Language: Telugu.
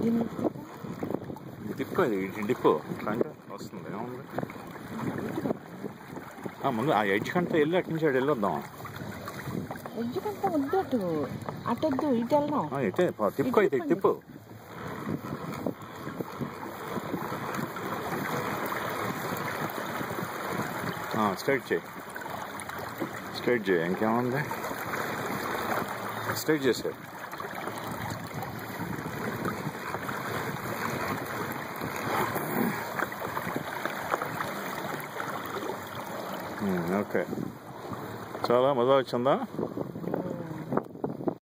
దీన్ని తిప్పు అది ఇటు డిప్పు ఇట్లా అంటే వస్తుంది ఏముంది ఆ, ముందు ఆ ఎడ్జ్ కంటే వెళ్ళి అటు నుంచి అటు వెళ్ళొద్దాం ఎడ్జుకంటే వద్దు అటు అటొద్దు ఇటు వెళ్దాం ఆ, ఇటే పో, తిప్పుకో అయితే ఇటు తిప్పు స్ట్రైట్ చేయి స్ట్రైట్ చేయి ఇంకేముంది స్ట్రైట్ చేసే ఓకే చాలా మజా వచ్చిందా